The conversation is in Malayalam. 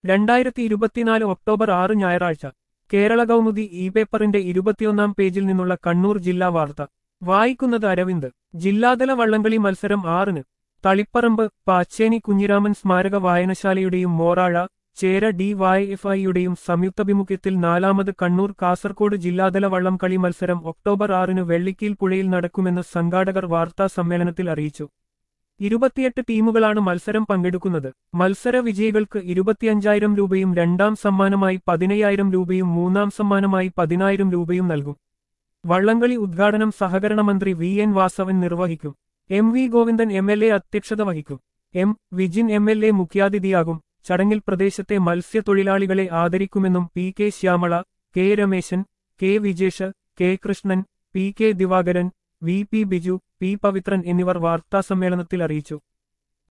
രണ്ടായിരത്തി ഇരുപത്തിനാല് ഒക്ടോബർ ആറ് ഞായറാഴ്ച കേരള കൗമുദി ഇ പേപ്പറിന്റെ ഇരുപത്തിയൊന്നാം പേജിൽ നിന്നുള്ള കണ്ണൂർ ജില്ലാ വാർത്ത വായിക്കുന്നത് അരവിന്ദ് ജില്ലാതല വള്ളംകളി മത്സരം ആറിന് തളിപ്പറമ്പ് പാച്ചേനി കുഞ്ഞിരാമൻ സ്മാരക വായനശാലയുടെയും Morazha Chera D Y F ഐയുടെയും സംയുക്താഭിമുഖ്യത്തിൽ നാലാമത് കണ്ണൂർ കാസർകോട് ജില്ലാതല വള്ളംകളി മത്സരം ഒക്ടോബർ ആറിന് വെള്ളിക്കീൽ പുഴയിൽ നടക്കുമെന്ന് സംഘാടകർ വാർത്താ സമ്മേളനത്തിൽ അറിയിച്ചു ഇരുപത്തിയെട്ട് ടീമുകളാണ് മത്സരം പങ്കെടുക്കുന്നത് മത്സര വിജയികൾക്ക് ഇരുപത്തിയഞ്ചായിരം രൂപയും രണ്ടാം സമ്മാനമായി പതിനയ്യായിരം രൂപയും മൂന്നാം സമ്മാനമായി പതിനായിരം രൂപയും നൽകും വള്ളംകളി ഉദ്ഘാടനം സഹകരണ മന്ത്രി വി എൻ വാസവൻ നിർവഹിക്കും M V Govindan M L A അധ്യക്ഷത വഹിക്കും M Vijin M L A മുഖ്യാതിഥിയാകും ചടങ്ങിൽ പ്രദേശത്തെ മത്സ്യത്തൊഴിലാളികളെ ആദരിക്കുമെന്നും P K Shyamala K Rameshan K Vijesh K Krishnan P K Divakaran V P Biju P Pavithran എന്നിവർ വാർത്താസമ്മേളനത്തിൽ അറിയിച്ചു